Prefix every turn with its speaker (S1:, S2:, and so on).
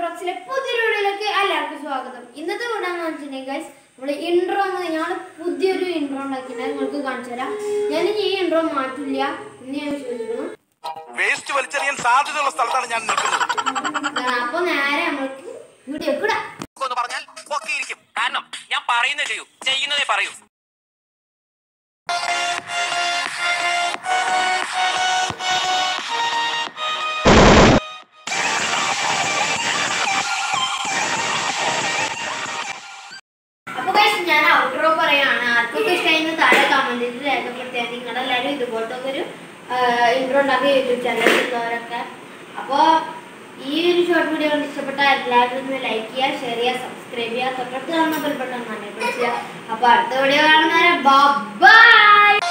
S1: ബ്ലോഗ്സിലെ പുതിയൊരു വീഡിയോയിലേക്ക് എല്ലാവർക്കും സ്വാഗതം ഇന്നത്തെ വീഡിയോ എന്ന് വെച്ചിട്ടുണ്ടെങ്കിൽ ഗൈസ് നമ്മൾ ഇൻട്രോ ഞങ്ങൾ പുതിയൊരു ഇൻട്രോ ഉണ്ടാക്കിയിട്ട് നിങ്ങൾക്ക് കാണിച്ചു തരാം ഞാൻ ഇനി ഈ ഇൻട്രോ മാറ്റില്ല എന്ന് ഞാൻ വിശ്വസിക്കുന്നു
S2: വേസ്റ്റ് വലിച്ചെറിയാൻ സാധ്യതയുള്ള സ്ഥലത്താണ് ഞാൻ നിൽക്കുന്നത്
S1: അപ്പോൾ നേരെ നമ്മൾക്ക് വീഡിയോ ഇടാം
S3: എന്ന് പറഞ്ഞാൽ ഒക്കെ ഇരിക്കും കാരണം ഞാൻ പറയുന്നത് ചെയ്യൂ ചെയ്യുന്നതേ പറയൂ
S1: അപ്പോൾ ഗൈസ് ഞാൻ ഔട്ട്രോ പറയാണ് ആർക്കൊക്കെ ഇഷ്ടമായിരുന്നു താഴെ കമന്റിൽ രേഖപ്പെടുത്തിയാൽ നിങ്ങളെല്ലാവരും ഇതുപോലത്തെ ഒരു ഇൻട്രോ ഉണ്ടാക്കി യൂട്യൂബ് ചാനൽ ഉള്ളവരൊക്കെ അപ്പോൾ ഈ ഒരു ഷോർട്ട് വീഡിയോ കണ്ട് ഇഷ്ടപ്പെട്ട എല്ലാവരും ഒന്ന് ലൈക്ക് ചെയ്യുക ഷെയർ ചെയ്യുക സബ്സ്ക്രൈബ് ചെയ്യുക തൊട്ടടുത്ത് കാണുന്ന ബെൽബട്ടൺ തന്നെ പ്രസ് ചെയ്യുക അപ്പോൾ അടുത്ത വീഡിയോ കാണുന്നവരെ ബൈ